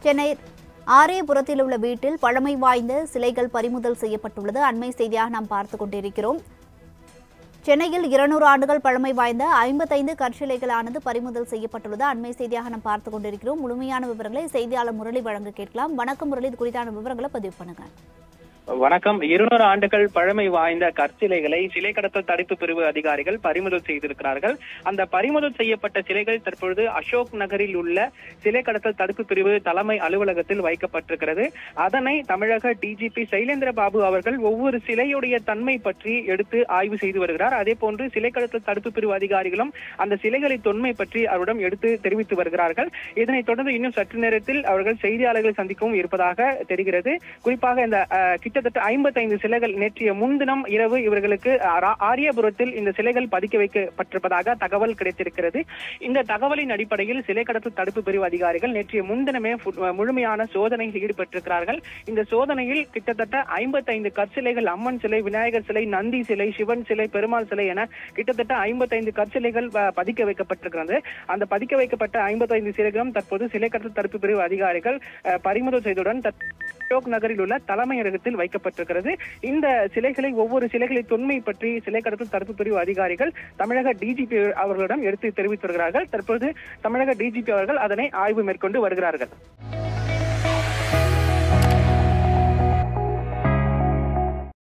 சென்னை ஆரியபுரத்தில் உள்ள வீட்டில் பழமை வாய்ந்த சிலைகள் பறிமுதல் செய்யப்பட்டுள்ளது அண்மை செய்தியாக நாம் பார்த்துக் கொண்டிருக்கிறோம் சென்னையில் இருநூறு ஆண்டுகள் பழமை வாய்ந்த ஐம்பத்தைந்து கற்சிலைகளானது பறிமுதல் செய்யப்பட்டுள்ளது அண்மை செய்தியாக நாம் பார்த்துக் கொண்டிருக்கிறோம் முழுமையான விவரங்களை செய்தியாளர் முரளி வழங்க கேட்கலாம் வணக்கம் முரளி இது குறித்தான விவரங்களை பதிவு பண்ணுங்க வணக்கம் இருநூறு ஆண்டுகள் பழமை வாய்ந்த கற்சிலைகளை சிலை கடத்தல் தடுப்பு பிரிவு அதிகாரிகள் பறிமுதல் செய்திருக்கிறார்கள் அந்த பறிமுதல் செய்யப்பட்ட சிலைகள் தற்பொழுது அசோக் நகரில் உள்ள சிலை கடத்தல் தடுப்பு பிரிவு தலைமை அலுவலகத்தில் வைக்கப்பட்டிருக்கிறது அதனை தமிழக டிஜிபி சைலேந்திர பாபு அவர்கள் ஒவ்வொரு சிலையுடைய தன்மை பற்றி எடுத்து ஆய்வு செய்து வருகிறார் அதே போன்று சிலை கடத்தல் தடுப்பு பிரிவு அதிகாரிகளும் அந்த சிலைகளின் தொன்மை பற்றி அவரிடம் எடுத்து தெரிவித்து வருகிறார்கள் இதனைத் தொடர்ந்து இன்னும் சற்று நேரத்தில் அவர்கள் செய்தியாளர்களை சந்திக்கவும் இருப்பதாக தெரிகிறது குறிப்பாக இந்த அஹ், கிட்டத்தட்ட ஐம்பத்தைந்து சிலைகள் நேற்றைய முன்தினம் இரவு இவர்களுக்கு ஆரா- ஆரியபுரத்தில் இந்த சிலைகள் பதுக்க வைக்கப்பட்டிருப்பதாக தகவல் கிடைத்திருக்கிறது இந்த தகவலின் அடிப்படையில் சிலை கடத்தல் தடுப்பு பிரிவு அதிகாரிகள் நேற்றைய முன்தினமே ஃபு- முழுமையான சோதனையில் ஈடுபட்டிருக்கிறார்கள் இந்த சோதனையில் கிட்டத்தட்ட ஐம்பத்தைந்து கற்சிலைகள் அம்மன் சிலை விநாயகர் சிலை நந்தி சிலை சிவன் சிலை பெருமாள் சிலை என கிட்டத்தட்ட ஐம்பத்தைந்து கற்சிலைகள் ப- பதிக்க வைக்கப்பட்டிருக்கிறது அந்த பதிக்க வைக்கப்பட்ட ஐம்பத்தைந்து சிலைகளும் தற்போது சிலை கடத்தல் தடுப்பு பிரிவு அதிகாரிகள் அஹ், பறிமுதல் செய்தவுடன் தற்- அசோக் நகரில் உள்ள தலைமையகத்தில் வைக்கப்பட்டிருக்கிறது இந்த சிலைகளை ஒவ்வொரு சிலைகளின் தொன்மை பற்றி சிலை கடத்தல் தடுப்பு பிரிவு அதிகாரிகள் தமிழக டிஜிபி அவர்களிடம் எடுத்து தெரிவித்து வருகிறார்கள் தற்போது தமிழக டிஜிபி அவர்கள் அதனை ஆய்வு மேற்கொண்டு வருகிறார்கள்